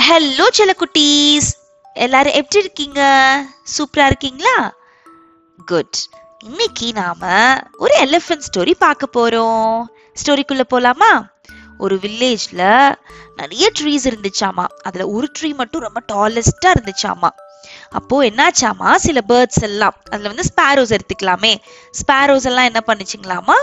hello செல்லக்குட்டீஸ் எல்லாரும் எப்படி இருக்கீங்க சூப்பரா இருக்கீங்களா குட் இன்னைக்கு நாம ஒரு எலிஃபென்ட் ஸ்டோரி பார்க்க போறோம் ஸ்டோரிக்குள்ள போலாமா ஒரு வில்லேஜ்ல நிறைய ட்ரீஸ் இருந்துச்சாமா அதுல ஒரு ட்ரீ மட்டும் ரொம்ப டாலஸ்டா இருந்துச்சாமா அப்போ என்னாச்சாமா சில பேர்ட்ஸ் எல்லாம் அதுல வந்து ஸ்பாரோஸ் எடுத்துக்கலாமே ஸ்பாரோஸ் எல்லாம் என்ன பண்ணுச்சுங்களாமா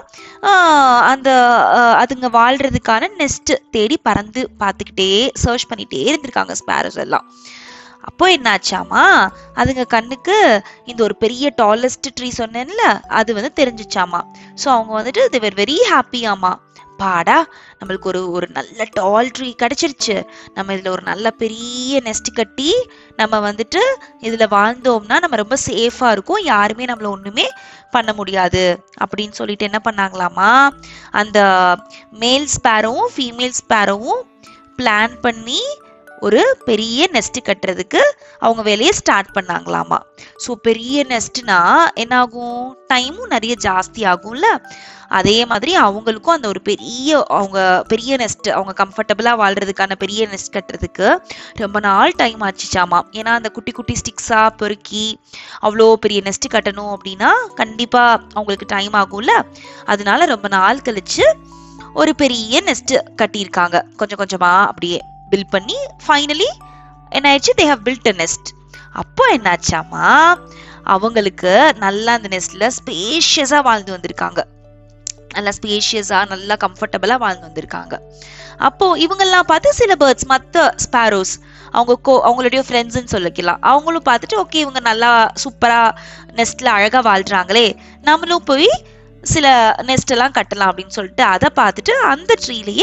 ஆஹ் அந்த ஆஹ் அதுங்க வாழ்றதுக்கான நெஸ்ட் தேடி பறந்து பார்த்துக்கிட்டே சர்ச் பண்ணிட்டே இருந்திருக்காங்க ஸ்பாரோஸ் எல்லாம் அப்போ என்னாச்சாமா அதுங்க கண்ணுக்கு இந்த ஒரு பெரிய டாலஸ்ட் ட்ரீ சொன்னேன்ல அது வந்து தெரிஞ்சிச்சாமா ஸோ அவங்க வந்துட்டு they வெரி ஹாப்பியாமா பாடா நம்மளுக்கு ஒரு ஒரு நல்ல டால் ட்ரீ கிடைச்சிருச்சு நம்ம இதுல ஒரு நல்ல பெரிய நெஸ்ட் கட்டி நம்ம வந்துட்டு இதுல வாழ்ந்தோம்னா நம்ம ரொம்ப சேஃபா இருக்கும் யாருமே நம்மள ஒண்ணுமே பண்ண முடியாது அப்படின்னு சொல்லிட்டு என்ன பண்ணாங்களாமா அந்த மேல் ஸ்பேரோவும் ஃபீமேல் ஸ்பேரோவும் பிளான் பண்ணி ஒரு பெரிய நெஸ்ட் கட்டுறதுக்கு அவங்க வேலையை ஸ்டார்ட் பண்ணாங்களாமா ஸோ பெரிய நெஸ்ட்னா என்ன ஆகும் டைமும் நிறைய ஜாஸ்தி ஆகும்ல அதே மாதிரி அவங்களுக்கும் அந்த ஒரு பெரிய அவங்க பெரிய நெஸ்ட் அவங்க கம்ஃபர்டபுளா வாழ்றதுக்கான பெரிய நெஸ்ட் கட்டுறதுக்கு ரொம்ப நாள் டைம் ஆச்சுச்சாமா ஏன்னா அந்த குட்டி குட்டி ஸ்டிக்ஸா பெருக்கி அவ்வளோ பெரிய நெஸ்ட் கட்டணும் அப்படின்னா கண்டிப்பா அவங்களுக்கு டைம் ஆகும்ல அதனால ரொம்ப நாள் கழிச்சு ஒரு பெரிய நெஸ்ட் கட்டியிருக்காங்க கொஞ்சம் கொஞ்சமா அப்படியே பில்ட் பண்ணி ஃபைனலி என்ன ஆயிடுச்சு they have built a nest அப்போ என்னாச்சாமா அவங்களுக்கு நல்லா அந்த நெஸ்ட்ல ஸ்பேஷியஸா வாழ்ந்து வந்திருக்காங்க நல்லா ஸ்பேஷியஸா நல்லா கம்ஃபர்டபுளா வாழ்ந்து வந்திருக்காங்க அப்போ இவங்கெல்லாம் பார்த்து சில பேர்ட்ஸ் மற்ற ஸ்பாரோஸ் அவங்க கோ அவங்களுடைய ஃப்ரெண்ட்ஸ்ன்னு சொல்லிக்கலாம் அவங்களும் பார்த்துட்டு ஓகே இவங்க நல்லா சூப்பரா நெஸ்ட்ல அழகா வாழ்றாங்களே நம்மளும் போய் சில நெஸ்ட் எல்லாம் கட்டலாம் அப்படின்னு சொல்லிட்டு அதை பார்த்துட்டு அந்த ட்ரீலயே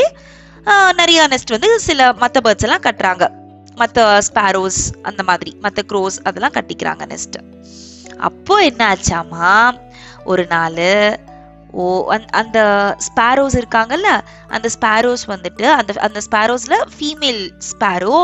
நிறைய நெஸ்ட் வந்து சில மற்ற பேர்ட்ஸ் எல்லாம் கட்டுறாங்க மற்ற ஸ்பாரோஸ் அந்த மாதிரி மற்ற க்ரோஸ் அதெல்லாம் கட்டிக்கிறாங்க நெஸ்ட் அப்போ என்ன ஆச்சாமா ஒரு நாள் ஓ அந்த- அந்த ஸ்பாரோஸ் இருக்காங்கல்ல அந்த ஸ்பாரோஸ் வந்துட்டு அந்த அந்த ஸ்பாரோஸ்ல ஃபீமேல் ஸ்பாரோ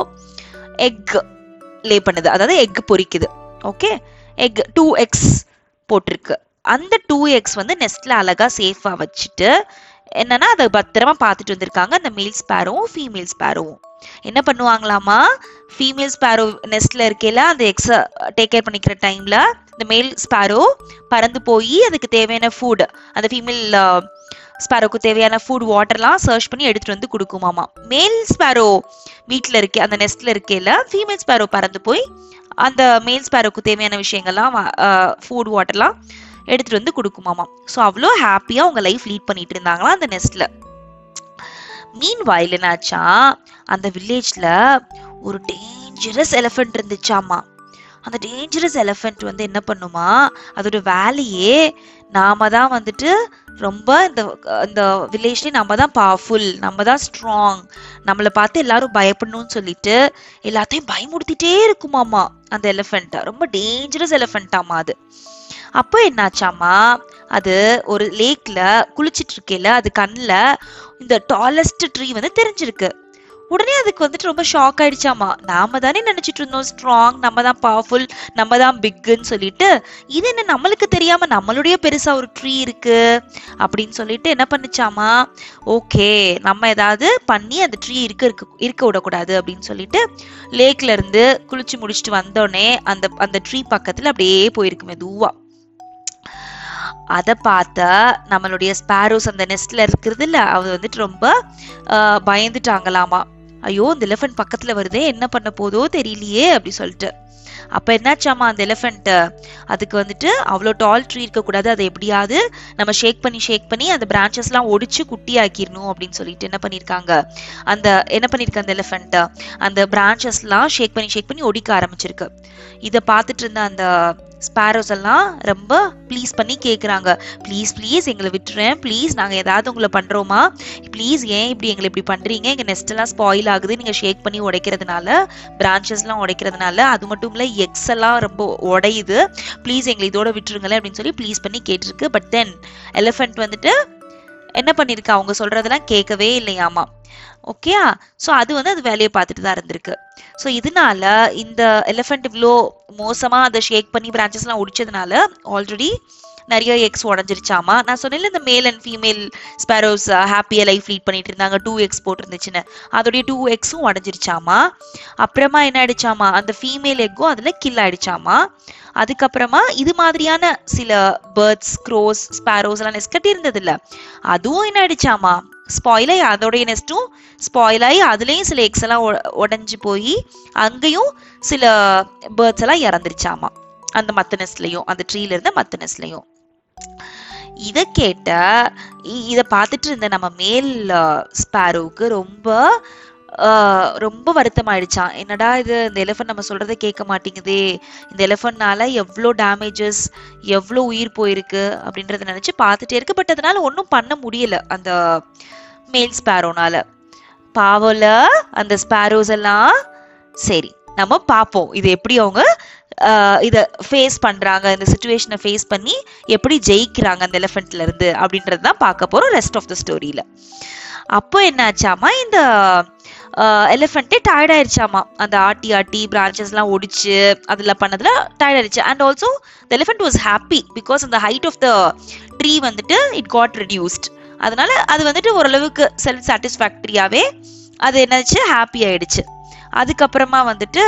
எக் லே பண்ணுது அதாவது எக் பொரிக்குது ஓகே எக் டூ எக்ஸ் போட்டிருக்கு அந்த டூ எக்ஸ் வந்து நெஸ்ட்ல அழகா சேஃபா வச்சுட்டு என்னன்னா அதை பத்திரமா பார்த்துட்டு வந்திருக்காங்க அந்த மேல் ஸ்பேரோவும் ஃபீமேல் ஸ்பேரோவும் என்ன பண்ணுவாங்களாமா ஃபீமேல் ஸ்பேரோ நெஸ்ட்ல இருக்கையில அந்த எக்ஸ டேக் கேர் பண்ணிக்கிற டைம்ல இந்த மேல் ஸ்பேரோ பறந்து போய் அதுக்கு தேவையான ஃபுட் அந்த ஃபீமேல் ஸ்பேரோக்கு தேவையான ஃபுட் வாட்டர்லாம் சர்ச் பண்ணி எடுத்துட்டு வந்து கொடுக்குமாமா மேல் ஸ்பேரோ வீட்டில் இருக்கே அந்த நெஸ்ட்ல இருக்கையில ஃபீமேல் ஸ்பேரோ பறந்து போய் அந்த மேல் ஸ்பேரோக்கு தேவையான விஷயங்கள்லாம் ஃபுட் வாட்டர்லாம் எடுத்துட்டு வந்து கொடுக்குமாமா ஸோ அவ்வளோ ஹாப்பியாக அவங்க லைஃப் லீட் பண்ணிட்டு இருந்தாங்களாம் அந்த நெஸ்ட்ல மீன் வாயில் என்னாச்சா அந்த வில்லேஜ்ல ஒரு டேஞ்சரஸ் எலிஃபென்ட் இருந்துச்சாமா அந்த டேஞ்சரஸ் எலிஃபென்ட் வந்து என்ன பண்ணுமா அதோட வேலையே நாம தான் வந்துட்டு ரொம்ப இந்த இந்த வில்லேஜ்லேயே நம்ம தான் பவர்ஃபுல் நம்ம தான் ஸ்ட்ராங் நம்மளை பார்த்து எல்லாரும் பயப்படணும்னு சொல்லிட்டு எல்லாத்தையும் பயமுறுத்திட்டே இருக்குமாமா அந்த எலிஃபென்ட் ரொம்ப டேஞ்சரஸ் எலிஃபென்ட்டாமா அது அப்போ என்னாச்சாமா அது ஒரு லேக்ல குளிச்சிட்டு இருக்கையில அது கண்ணுல இந்த டாலஸ்ட் ட்ரீ வந்து தெரிஞ்சிருக்கு உடனே அதுக்கு வந்துட்டு ரொம்ப ஷாக் ஆயிடுச்சாமா நாம தானே நினைச்சிட்டு இருந்தோம் ஸ்ட்ராங் நம்ம தான் பவர்ஃபுல் நம்ம தான் பிக்குன்னு சொல்லிட்டு இது என்ன நம்மளுக்கு தெரியாம நம்மளுடைய பெருசா ஒரு ட்ரீ இருக்கு அப்படின்னு சொல்லிட்டு என்ன பண்ணுச்சாமா ஓகே நம்ம ஏதாவது பண்ணி அந்த ட்ரீ இருக்க இருக்க இருக்க விடக்கூடாது அப்படின்னு சொல்லிட்டு லேக்ல இருந்து குளிச்சு முடிச்சுட்டு வந்தோடனே அந்த அந்த ட்ரீ பக்கத்துல அப்படியே போயிருக்கு மெதுவா அதை பார்த்த நம்மளுடைய ஸ்பாரோஸ் அந்த நெஸ்ட்ல இருக்கிறது இல்ல அது வந்துட்டு ரொம்ப ஆஹ், பயந்துட்டாங்களாமா ஐயோ இந்த எலிஃபென்ட் பக்கத்துல வருதே என்ன பண்ண போதோ தெரியலையே அப்படி சொல்லிட்டு அப்ப என்னாச்சாமா அந்த எலிஃபென்ட் அதுக்கு வந்துட்டு அவ்வளோ டால் ட்ரீ இருக்கக்கூடாது அதை எப்படியாவது நம்ம ஷேக் பண்ணி ஷேக் பண்ணி அந்த பிரான்ச்சஸ்லாம் ஒடிச்சு குட்டி ஆக்கிடணும் அப்படின்னு சொல்லிட்டு என்ன பண்ணியிருக்காங்க அந்த என்ன பண்ணிருக்கு அந்த எலிஃபென்ட் அந்த பிரான்ச்சஸ்லாம் ஷேக் பண்ணி ஷேக் பண்ணி ஒடிக்க ஆரம்பிச்சிருக்கு இதை பார்த்துட்டு இருந்த அந்த ஸ்பாரோஸ் எல்லாம் ரொம்ப ப்ளீஸ் பண்ணி கேட்குறாங்க ப்ளீஸ் ப்ளீஸ் எங்களை விட்டுறேன் ப்ளீஸ் நாங்கள் ஏதாவது உங்களை பண்ணுறோமா ப்ளீஸ் ஏன் இப்படி எங்களை இப்படி பண்ணுறீங்க எங்கள் நெஸ்ட் எல்லாம் ஸ்பாயில் ஆகுது நீங்கள் ஷேக் பண்ணி உடைக்கிறதுனால பிரான்ச்சஸ்லாம் உடைக்கிறதுனால அது மட்டும் இல்லை எக்ஸ் எல்லாம் ரொம்ப உடையுது ப்ளீஸ் எங்களை இதோட விட்டுருங்களேன் அப்படின்னு சொல்லி ப்ளீஸ் பண்ணி கேட்டிருக்கு பட் தென் எலிஃபென்ட் வந்துட்டு என்ன பண்ணிருக்கு அவங்க சொல்றதெல்லாம் கேட்கவே இல்லையாமா ஓகே ஸோ அது வந்து அது வேலையை பார்த்துட்டு தான் இருந்திருக்கு ஸோ இதனால இந்த எலிஃபென்ட் இவ்வளோ மோசமா அதை ஷேக் பண்ணி பிரான்ச்சஸ்லாம் ஒடிச்சதுனால ஆல்ரெடி நிறைய எக்ஸ் உடஞ்சிருச்சாமா நான் சொன்னேன்ல இந்த மேல் அண்ட் ஃபீமேல் ஸ்பேரோஸ் ஹாப்பியாக லைஃப் லீட் பண்ணிட்டு இருந்தாங்க டூ எக்ஸ் போட்டிருந்துச்சுன்னு அதோடைய டூ எக்ஸும் உடஞ்சிருச்சாமா அப்புறமா என்ன ஆயிடுச்சாமா அந்த ஃபீமேல் எக்கும் அதில் கில் ஆயிடுச்சாமா அதுக்கப்புறமா இது மாதிரியான சில பேர்ட்ஸ் க்ரோஸ் ஸ்பேரோஸ் எல்லாம் நெஸ்ட் கட்டி இருந்தது இல்ல அதுவும் என்ன ஆயிடுச்சாமா ஸ்பாயில் ஆகி அதோடைய நெஸ்ட்டும் ஸ்பாயில் ஆகி அதுலேயும் சில எக்ஸ் எல்லாம் உட- உடைஞ்சு போய் அங்கேயும் சில பேர்ட்ஸ் எல்லாம் இறந்துருச்சாமா அந்த மத்த நெஸ்ட்லையும் அந்த ட்ரீல இருந்த மத்த நெஸ்ட்லையும் இத கேட்ட இ- இத பார்த்துட்டு இருந்த நம்ம மேல் ஸ்பாரோவுக்கு ரொம்ப ஆஹ், ரொம்ப வருத்தமாயிடுச்சான் என்னடா இது இந்த எலிஃபண்ட் நம்ம சொல்றதை கேட்க மாட்டேங்குதே இந்த எலிஃபண்ட்னால எவ்வளோ டேமேஜஸ் எவ்வளோ உயிர் போயிருக்கு அப்படின்றத நினைச்சு பார்த்துட்டே இருக்கு பட் அதனால ஒன்றும் பண்ண முடியல அந்த மேல் ஸ்பேரோனால பாவல அந்த ஸ்பேரோஸ் எல்லாம் சரி நம்ம பார்ப்போம் இது எப்படி அவங்க ஆஹ், இத ஃபேஸ் பண்றாங்க இந்த சுச்சுவேஷனை ஃபேஸ் பண்ணி எப்படி ஜெயிக்கிறாங்க அந்த எலிஃபென்ட்ல இருந்து அப்படின்றது தான் பார்க்க போறோம் ரெஸ்ட் ஆஃப் த ஸ்டோரியில அப்போ என்னாச்சாமா இந்த எலிஃபென்ட்டே டயர்ட் ஆயிடுச்சாமா அந்த ஆட்டி ஆட்டி பிரான்ச்சஸ் எல்லாம் ஒடிச்சு அதெல்லாம் பண்ணதுல டயர்ட் ஆயிடுச்சு and also the elephant was happy because அந்த ஹைட் ஆஃப் த ட்ரீ வந்துட்டு இட் காட் ரெடியூஸ்ட் அதனால அது வந்துட்டு ஓரளவுக்கு செல்ஃப் சாட்டிஸ்ஃபேக்டரியாவே அது என்னாச்சு ஹாப்பி ஆயிடுச்சு அதுக்கப்புறமா வந்துட்டு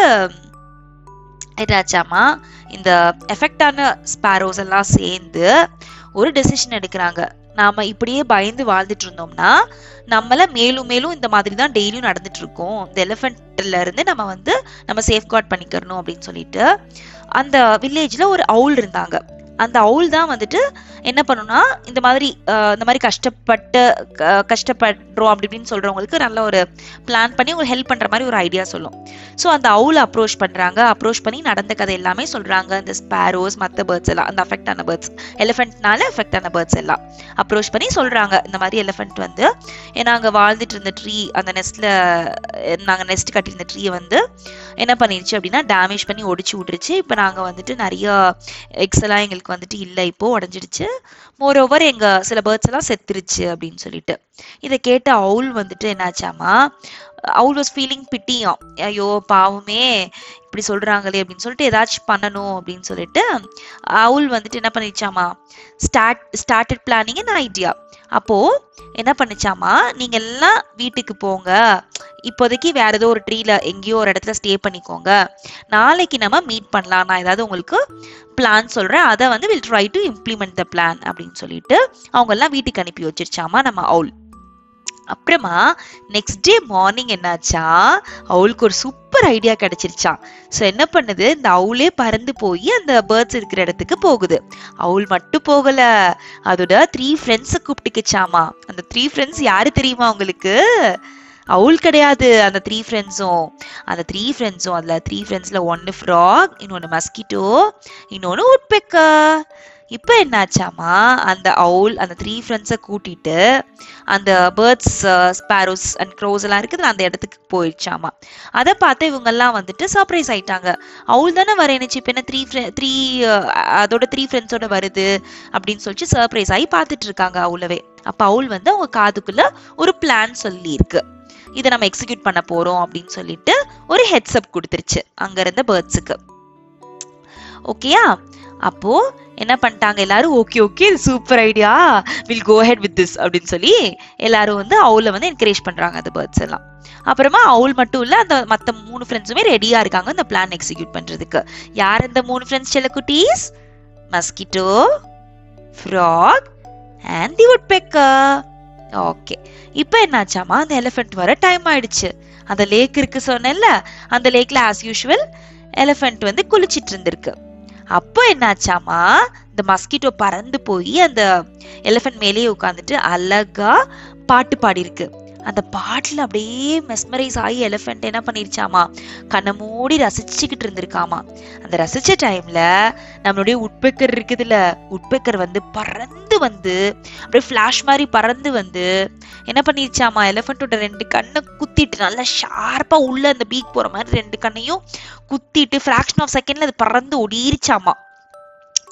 என்னாச்சாமா இந்த எஃபெக்டான ஸ்பாரோஸ் எல்லாம் சேர்ந்து ஒரு டெசிஷன் எடுக்கிறாங்க நாம இப்படியே பயந்து வாழ்ந்துட்டு இருந்தோம்னா நம்மள மேலும் மேலும் இந்த மாதிரி தான் டெய்லியும் நடந்துட்டு இருக்கோம் இந்த எலிஃபென்ட்ல இருந்து நம்ம வந்து நம்ம சேஃப்கார்ட் பண்ணிக்கிறணும் அப்படின்னு சொல்லிட்டு அந்த வில்லேஜ்ல ஒரு அவுல் இருந்தாங்க அந்த அவுல் தான் வந்துட்டு என்ன பண்ணும்னா இந்த மாதிரி அஹ், இந்த மாதிரி கஷ்டப்பட்டு க- கஷ்டப்படுறோம் அப்படி இப்படின்னு சொல்றவங்களுக்கு நல்ல ஒரு பிளான் பண்ணி உங்களுக்கு ஹெல்ப் பண்ற மாதிரி ஒரு ஐடியா சொல்லும் ஸோ அந்த அவுல் அப்ரோச் பண்றாங்க அப்ரோச் பண்ணி நடந்த கதை எல்லாமே சொல்றாங்க இந்த ஸ்பாரோஸ் மற்ற பேர்ட்ஸ் எல்லாம் அந்த அஃபெக்ட் ஆன பேர்ட்ஸ் எலிஃபென்ட்னால எஃபெக்ட் ஆன பேர்ட்ஸ் எல்லாம் அப்ரோச் பண்ணி சொல்றாங்க இந்த மாதிரி எலிஃபென்ட் வந்து நாங்க வாழ்ந்துட்டு இருந்த ட்ரீ அந்த நெஸ்ட்ல நாங்க நெஸ்ட் கட்டியிருந்த ட்ரீயை வந்து என்ன பண்ணிருச்சு அப்படின்னா டேமேஜ் பண்ணி ஒடிச்சு விட்டுருச்சு இப்போ நாங்க வந்துட்டு நிறைய எக்ஸ் எல்லாம் எங்களுக்கு வந்துட்டு இல்லை இப்போ உடஞ்சிடுச்சு மோர் ஓவர் எங்க சில பேர்ட்ஸ் எல்லாம் செத்துருச்சு அப்படின்னு சொல்லிட்டு இதை கேட்ட அவுல் வந்துட்டு என்னாச்சாமா அவுல் வாஸ் ஃபீலிங் பிட்டியாம் ஐயோ பாவமே இப்படி சொல்றாங்களே அப்படின்னு சொல்லிட்டு ஏதாச்சும் பண்ணணும் அப்படின்னு சொல்லிட்டு அவுல் வந்துட்டு என்ன பண்ணிச்சாமா start started planning an idea அப்போ என்ன பண்ணுச்சாமா நீங்க எல்லாம் வீட்டுக்கு போங்க இப்போதைக்கு வேற ஏதோ ஒரு ட்ரீல எங்கேயோ ஒரு இடத்துல ஸ்டே பண்ணிக்கோங்க நாளைக்கு நம்ம மீட் பண்ணலாம் நான் ஏதாவது உங்களுக்கு பிளான் சொல்றேன் அதை வந்து will try to implement the plan அப்படின்னு சொல்லிட்டு அவங்க எல்லாம் வீட்டுக்கு அனுப்பி வச்சிருச்சாமா நம்ம அவுல் அப்புறமா நெக்ஸ்ட் டே மார்னிங் என்னாச்சா அவளுக்கு ஒரு சூப்பர் ஐடியா கிடைச்சிருச்சான் ஸோ என்ன பண்ணுது இந்த அவுளே பறந்து போய் அந்த பேர்ட்ஸ் இருக்கிற இடத்துக்கு போகுது அவுள் மட்டும் போகல அதோட த்ரீ ஃப்ரெண்ட்ஸை கூப்பிட்டுக்குச்சாமா அந்த த்ரீ ஃப்ரெண்ட்ஸ் யாரு தெரியுமா உங்களுக்கு அவுள் கிடையாது அந்த த்ரீ ஃப்ரெண்ட்ஸும் அந்த த்ரீ ஃப்ரெண்ட்ஸும் அதில் த்ரீ ஃப்ரெண்ட்ஸில் ஒன்று ஃப்ராக் இன்னொன்று மஸ்கிட்டோ இன்னொன்று உட்பெக்கர் இப்போ என்னாச்சாமா அந்த அவுல் அந்த த்ரீ ஃப்ரெண்ட்ஸை கூட்டிட்டு அந்த பேர்ட்ஸ் ஸ்பாரோஸ் அண்ட் க்ரோஸ் எல்லாம் இருக்குது அந்த இடத்துக்கு போயிடுச்சாமா அதை பார்த்து இவங்கெல்லாம் வந்துட்டு சர்ப்ரைஸ் ஆயிட்டாங்க அவுல் தானே வரேனுச்சு இப்போ என்ன த்ரீ த்ரீ அதோட த்ரீ ஃப்ரெண்ட்ஸோட வருது அப்படின்னு சொல்லிட்டு சர்ப்ரைஸ் ஆகி பார்த்துட்டு இருக்காங்க அவுலவே அப்போ அவுல் வந்து அவங்க காதுக்குள்ள ஒரு பிளான் சொல்லி இருக்கு இதை நம்ம எக்ஸிக்யூட் பண்ண போறோம் அப்படின்னு சொல்லிட்டு ஒரு ஹெட்ஸ்அப் கொடுத்துருச்சு அங்க இருந்த பேர்ட்ஸுக்கு ஓகேயா அப்போ என்ன பண்ணிட்டாங்க எல்லாரும் okay okay super idea will go ahead with this அப்படின்னு சொல்லி எல்லாரும் வந்து அவுல வந்து என்கரேஜ் பண்றாங்க அந்த பேர்ட்ஸ் எல்லாம் அப்புறமா அவுல் மட்டும் இல்ல அந்த மத்த மூணு ஃப்ரெண்ட்ஸுமே ரெடியா இருக்காங்க இந்த பிளான் எக்ஸிக்யூட் பண்றதுக்கு யார் இந்த மூணு ஃப்ரெண்ட்ஸ் செல்லக்குட்டீஸ் mosquito frog and the woodpecker okay இப்போ என்னாச்சாமா அந்த எலிஃபென்ட் வர டைம் ஆயிடுச்சு அந்த லேக் இருக்கு சொன்னேன்ல அந்த லேக்ல ஆஸ் யூஷுவல் எலிஃபென்ட் வந்து குளிச்சிட்டு இருந்திருக்கு அப்போ என்னாச்சாமா இந்த மஸ்கிட்டோ பறந்து போய் அந்த எலிஃபென்ட் மேலேயே உட்காந்துட்டு அழகா பாட்டு பாடியிருக்கு அந்த பாட்டுல அப்படியே மெஸ்மரைஸ் ஆகி எலிஃபென்ட் என்ன பண்ணிருச்சாமா கண்ணை மூடி ரசிச்சுக்கிட்டு இருந்திருக்காமா அந்த ரசிச்ச டைம்ல நம்மளுடைய உட்பெக்கர் இருக்குதுல்ல உட்பெக்கர் வந்து பறந்து வந்து அப்படியே ஃபிளாஷ் மாதிரி பறந்து வந்து என்ன பண்ணிருச்சாமா எலிஃபென்ட்டோட ரெண்டு கண்ணை குத்திட்டு நல்லா ஷார்ப்பா உள்ள அந்த பீக் போற மாதிரி ரெண்டு கண்ணையும் குத்திட்டு ஃபிராக்ஷன் ஆஃப் செகண்ட்ல அது பறந்து ஒடிருச்சாமா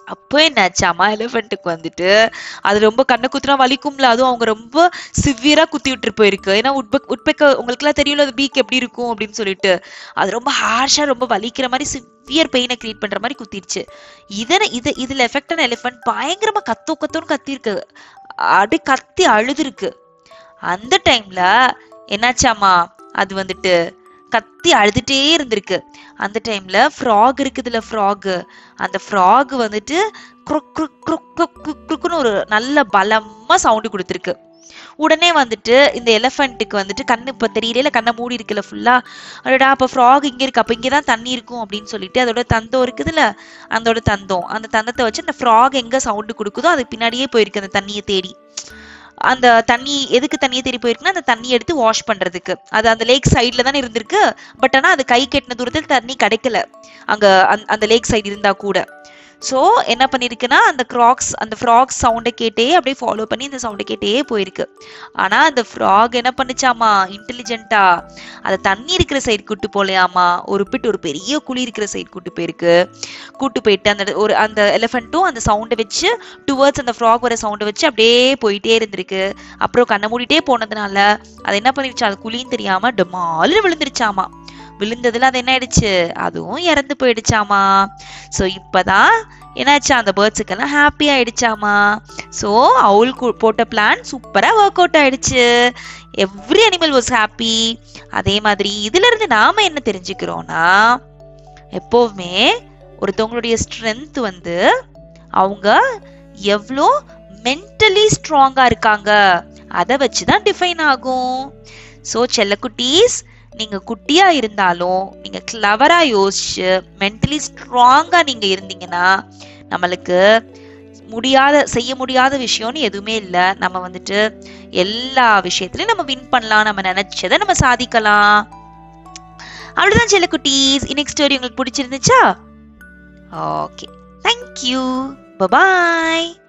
அப்போ என்னாச்சாமா எலிஃபென்ட்டுக்கு வந்துட்டு அது ரொம்ப கண்ணை குத்துனா வலிக்கும்ல அதுவும் அவங்க ரொம்ப சிவியரா குத்தி விட்டுட்டு போயிருக்கு ஏன்னா உட்பெக் உட்பெக்க உங்களுக்குலாம் தெரியும்ல அது பீக் எப்படி இருக்கும் அப்படின்னு சொல்லிட்டு அது ரொம்ப ஹார்ஷா ரொம்ப வலிக்கிற மாதிரி சிவியர் பெயினை கிரியேட் பண்ற மாதிரி குத்திருச்சு இதனை இது இதுல எஃபெக்ட் ஆன எலிஃபென்ட் பயங்கரமா கத்தோ கத்தோன்னு கத்திருக்கு அப்படி கத்தி அழுதுருக்கு அந்த டைம்ல என்னாச்சாமா அது வந்துட்டு கத்தி அழுதுட்டே இருந்திருக்கு அந்த டைம்ல ஃப்ராக் இருக்குதுல ஃப்ராக் அந்த ஃப்ராக் வந்துட்டு குருக் குருக் குருக் குருக் குருக் குருக்குன்னு ஒரு நல்ல பலமா சவுண்டு கொடுத்துருக்கு உடனே வந்துட்டு இந்த எலிஃபென்ட்டுக்கு வந்துட்டு கண்ணு இப்ப தெரியல கண்ணை மூடி இருக்குல்ல ஃபுல்லா அடடா அப்ப ஃப்ராக் இங்க இருக்கு அப்ப இங்கதான் தண்ணி இருக்கும் அப்படின்னு சொல்லிட்டு அதோட தந்தம் இருக்குதுல்ல அதோட தந்தம் அந்த தந்தத்தை வச்சு அந்த ஃப்ராக் எங்க சவுண்டு கொடுக்குதோ அதுக்கு பின்னாடியே போயிருக்கு அந்த தண்ணியை தேடி அந்த தண்ணி எதுக்கு தண்ணியை தேடி போயிருக்குன்னா அந்த தண்ணி எடுத்து வாஷ் பண்றதுக்கு அது அந்த லேக் சைட்ல தானே இருந்திருக்கு பட் ஆனா அது கை கெட்டின தூரத்தில் தண்ணி கிடைக்கல அங்க அந்த- அந்த லேக் சைடு இருந்தா கூட ஸோ என்ன பண்ணிருக்குன்னா அந்த கிராக்ஸ் அந்த ஃப்ராக் சவுண்டை கேட்டே அப்படியே ஃபாலோ பண்ணி இந்த சவுண்டை கேட்டே போயிருக்கு ஆனா அந்த ஃப்ராக் என்ன பண்ணுச்சாமா இன்டெலிஜென்ட்டா அதை தண்ணி இருக்கிற சைடு கூட்டு போலையாமா ஒரு பிட் ஒரு பெரிய குழி இருக்கிற சைடு கூட்டு போயிருக்கு கூட்டு போயிட்டு அந்த ஒரு அந்த எலிஃபென்ட்டும் அந்த சவுண்டை வச்சு டுவர்ட்ஸ் அந்த ஃப்ராக் வர சவுண்டை வச்சு அப்படியே போயிட்டே இருந்திருக்கு அப்புறம் கண்ணை மூடிட்டே போனதுனால அது என்ன பண்ணிருச்சு அது குழின்னு தெரியாம டமாலுன்னு விழுந்துருச்சாமா விழுந்ததுல அது என்ன ஆயிடுச்சு அதுவும் இறந்து போயிடுச்சாமா ஸோ இப்பதான் என்னாச்சு அந்த பேர்ட்ஸுக்கெல்லாம் ஹாப்பி ஆயிடுச்சாமா ஸோ அவுல் கு- போட்ட பிளான் சூப்பரா ஒர்க் அவுட் ஆயிடுச்சு எவ்ரி அனிமல் வாஸ் ஹாப்பி அதே மாதிரி இதுல இருந்து நாம என்ன தெரிஞ்சுக்கிறோம்னா எப்பவுமே ஒருத்தவங்களுடைய ஸ்ட்ரென்த் வந்து அவங்க எவ்வளோ மென்டலி ஸ்ட்ராங்கா இருக்காங்க அதை வச்சுதான் டிஃபைன் ஆகும் ஸோ செல்லக்குட்டீஸ் நீங்க குட்டியா இருந்தாலும் நீங்க கிளவரா யோசிச்சு மென்டலி ஸ்ட்ராங்கா நீங்க இருந்தீங்கன்னா நம்மளுக்கு முடியாத செய்ய முடியாத விஷயம்னு எதுவுமே இல்லை நம்ம வந்துட்டு எல்லா விஷயத்துலயும் நம்ம வின் பண்ணலாம் நம்ம நினைச்சதை நம்ம சாதிக்கலாம் அவ்வளவுதான் செல்லக்குட்டீஸ் இன்னைக்கு ஸ்டோரி உங்களுக்கு பிடிச்சிருந்துச்சா ஓகே தேங்க்யூ பபாய்